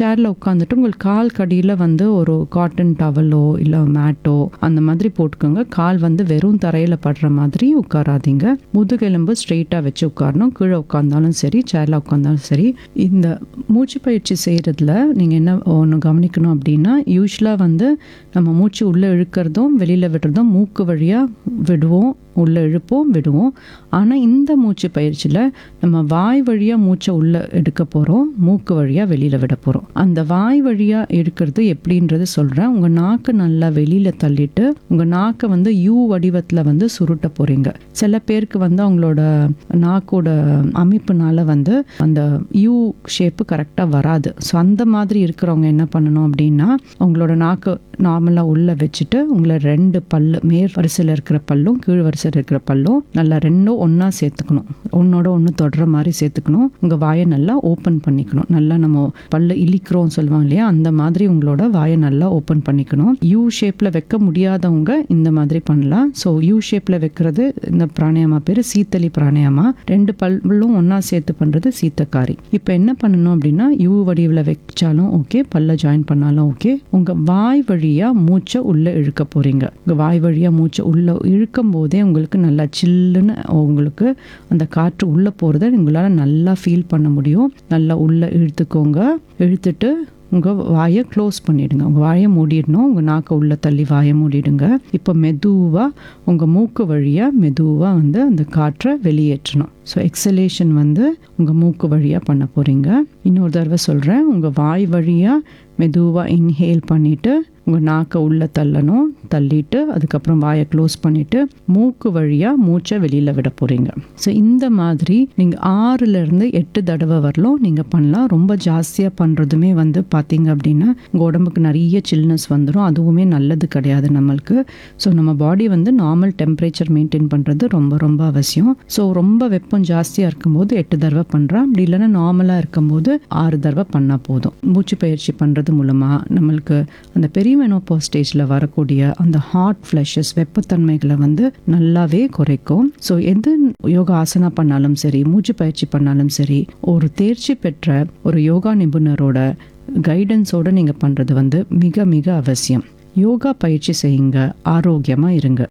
சேரில் உட்காந்துட்டு உங்கள் கால் கடியில் வந்து ஒரு காட்டன் டவலோ இல்லை மேட்டோ அந்த மாதிரி போட்டுக்கோங்க கால் வந்து வெறும் தரையில் படுற மாதிரி உட்காராதீங்க முதுகெலும்பு ஸ்ட்ரெயிட்டாக வச்சு உட்காரணும் கீழே உட்காந்தாலும் சரி சேரில் உட்காந்தாலும் சரி இந்த மூச்சு பயிற்சி செய்கிறதுல நீங்கள் என்ன ஒன்று கவனிக்கணும் அப்படின்னா யூஸ்வலாக வந்து நம்ம மூச்சு உள்ளே இழுக்கிறதும் வெளியில் விடுறதும் மூக்கு வழியாக விடுவோம் உள்ளே இழுப்போம் விடுவோம் ஆனால் இந்த மூச்சு பயிற்சியில் நம்ம வாய் வழியாக மூச்சை உள்ளே எடுக்க போகிறோம் மூக்கு வழியாக வெளியில் விட போகிறோம் அந்த வாய் வழியாக எடுக்கிறது எப்படின்றது சொல்கிறேன் உங்கள் நாக்கை நல்லா வெளியில் தள்ளிட்டு உங்கள் நாக்கை வந்து யூ வடிவத்தில் வந்து சுருட்ட போகிறீங்க சில பேருக்கு வந்து அவங்களோட நாக்கோட அமைப்புனால வந்து அந்த யூ ஷேப்பு கரெக்டாக வராது ஸோ அந்த மாதிரி இருக்கிறவங்க என்ன பண்ணணும் அப்படின்னா அவங்களோட நாக்கு நார்மலாக உள்ளே வச்சுட்டு உங்களை ரெண்டு பல்லு மேல் வரிசையில் இருக்கிற பல்லும் கீழ் வரிசையில் இருக்கிற பல்லும் நல்லா ரெண்டும் ஒன்றா சேர்த்துக்கணும் ஒன்னோட ஒன்று தொடுற மாதிரி சேர்த்துக்கணும் உங்கள் வாயை நல்லா ஓப்பன் பண்ணிக்கணும் நல்லா நம்ம பல்ல இழிக்கிறோம் சொல்லுவாங்க இல்லையா அந்த மாதிரி உங்களோட வாயை நல்லா ஓப்பன் பண்ணிக்கணும் யூ ஷேப்பில் வைக்க முடியாதவங்க இந்த மாதிரி பண்ணலாம் ஸோ யூ ஷேப்பில் வைக்கிறது இந்த பிராணாயாமா பேர் சீத்தலி பிராணாயாமா ரெண்டு பல்லும் ஒன்றா சேர்த்து பண்ணுறது சீத்தக்காரி இப்போ என்ன பண்ணணும் அப்படின்னா யூ வடிவில் வச்சாலும் ஓகே பல்ல ஜாயின் பண்ணாலும் ஓகே உங்கள் வாய் வழியாக மூச்சை உள்ளே இழுக்க போகிறீங்க உங்கள் வாய் வழியாக மூச்சை உள்ளே இழுக்கும் போதே உங்களுக்கு நல்லா சில்லுன்னு உங்களுக்கு அந்த காற்று உள்ளே போகிறத உங்களால் நல்லா ஃபீல் பண்ண முடியும் நல்லா உள்ளே இழுத்துக்கோங்க இழுத்துட்டு உங்கள் வாயை க்ளோஸ் பண்ணிடுங்க உங்கள் வாயை மூடிடணும் உங்கள் நாக்கை உள்ள தள்ளி வாயை மூடிடுங்க இப்போ மெதுவாக உங்கள் மூக்கு வழியாக மெதுவாக வந்து அந்த காற்றை வெளியேற்றணும் ஸோ எக்ஸலேஷன் வந்து உங்கள் மூக்கு வழியாக பண்ண போகிறீங்க இன்னொரு தடவை சொல்கிறேன் உங்கள் வாய் வழியாக மெதுவாக இன்ஹேல் பண்ணிவிட்டு உங்கள் நாக்கை உள்ளே தள்ளணும் தள்ளிட்டு அதுக்கப்புறம் வாயை க்ளோஸ் பண்ணிவிட்டு மூக்கு வழியாக மூச்சை வெளியில் விட போகிறீங்க ஸோ இந்த மாதிரி நீங்கள் ஆறுலேருந்து எட்டு தடவை வரலும் நீங்கள் பண்ணலாம் ரொம்ப ஜாஸ்தியாக பண்ணுறதுமே வந்து பார்த்தீங்க அப்படின்னா உங்கள் உடம்புக்கு நிறைய சில்னஸ் வந்துடும் அதுவுமே நல்லது கிடையாது நம்மளுக்கு ஸோ நம்ம பாடி வந்து நார்மல் டெம்பரேச்சர் மெயின்டைன் பண்ணுறது ரொம்ப ரொம்ப அவசியம் ஸோ ரொம்ப வெப்பம் ஜாஸ்தியாக இருக்கும்போது எட்டு தடவை பண்ணுறோம் அப்படி இல்லைன்னா நார்மலாக இருக்கும்போது ஆறு தடவை பண்ணால் போதும் மூச்சு பயிற்சி பண்ணுறது மூலமாக நம்மளுக்கு அந்த பெரியமெனோபோ ஸ்டேஜில் வரக்கூடிய அந்த ஹாட் ஃப்ளஷஸ் வெப்பத்தன்மைகளை வந்து நல்லாவே குறைக்கும் ஸோ எந்த யோகா ஆசனா பண்ணாலும் சரி மூச்சு பயிற்சி பண்ணாலும் சரி ஒரு தேர்ச்சி பெற்ற ஒரு யோகா நிபுணரோட கைடன்ஸோடு நீங்கள் பண்ணுறது வந்து மிக மிக அவசியம் யோகா பயிற்சி செய்யுங்க ஆரோக்கியமாக இருங்க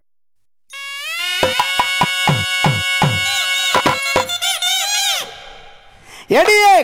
எடியே